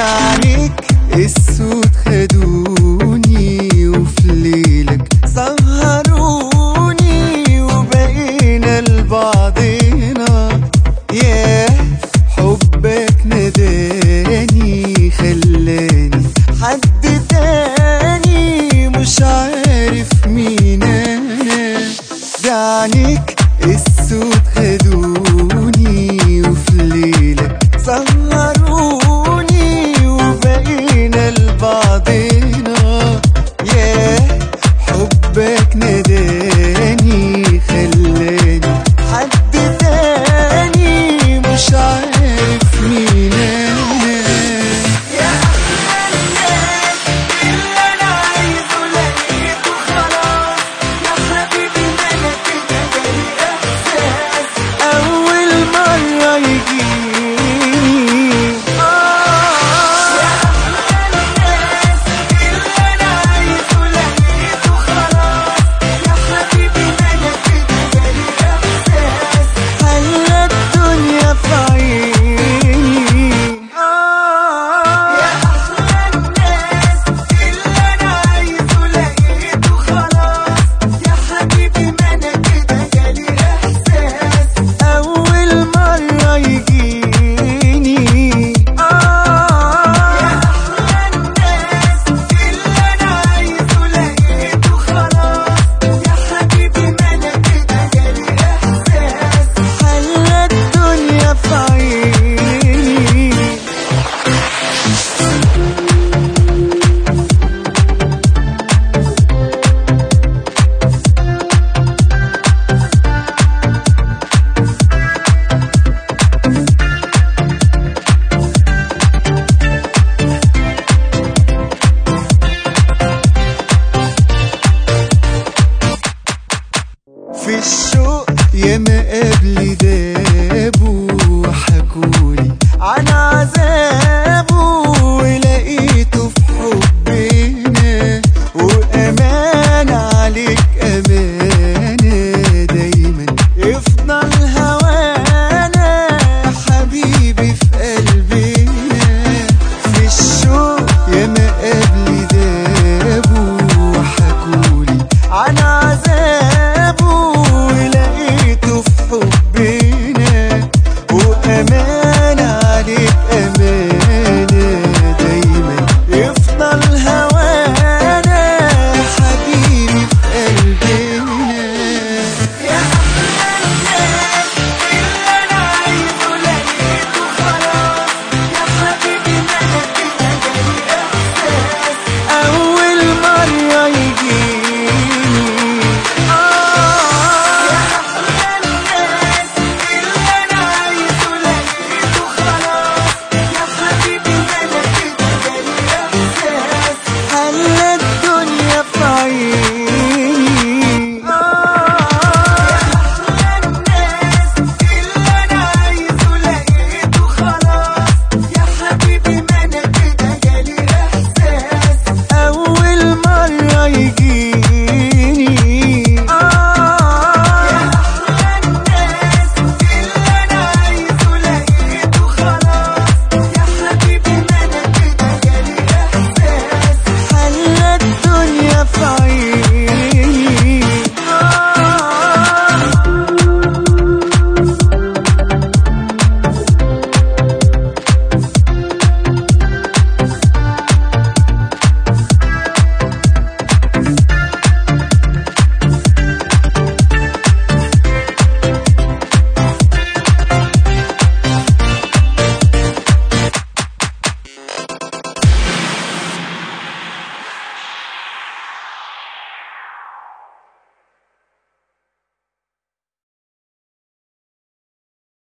عليك السود خدوني وفي ليلك سهروني وبقينا لبعضنا ياه حبك نداني خلاني حد تاني مش عارف مين انا ده عليك السود خدوني وفي ليلك سهروني وبقينا لبعضنا ياه حبك نداني خلاني حد تاني مش عارف مين انا يا احلى الناس اللي انا عايزه لقيته خلاص يا حبيبي مالك كده جاي احساس اول مره يجيني آه يا احلى الناس اللي انا عايزه لقيته خلاص يا حبيبي مالك كده جاي احساس خلى الدنيا في عيني آه يا احلى الناس اللي انا عايزه لقيته خلاص يا حبيبي مالك كده جالي احساس اول مره يجيني اه يا احلى الناس اللي انا عايزه لقيته خلاص يا حبيبي مالك كده جالي احساس خلى الدنيا في عيني في الشوق ياما قبل دابوا وحكولي عن عذابه ولقيته في حبنا وأمان عليك أمانة دايما يفضل هوانا حبيبي في قلبنا في الشوق ياما قبل دابوا وحكولي عن عذابه ولقيته في حبنا وأمان عليك أمانة دايما يفضل هوانا حبيبي في قلبنا يا أحلى الناس اللي أنا عايزه لقيته خلاص يا حبيبي مالك كده جالي إحساس أول مرة يجيني آه يا أحلى الناس اللي أنا عايزه لقيته خلاص يا حبيبي مالك كده جالي إحساس خلى الدنيا في عيني آه يا أحلى الناس اللي أنا عايزه لقيته خلاص يا حبيبي مالك كده جالي إحساس أول مرة يجيني آه يا أحلى الناس اللي أنا عايزه لقيته خلاص يا حبيبي مالك كده جالي إحساس خلى الدنيا في عيني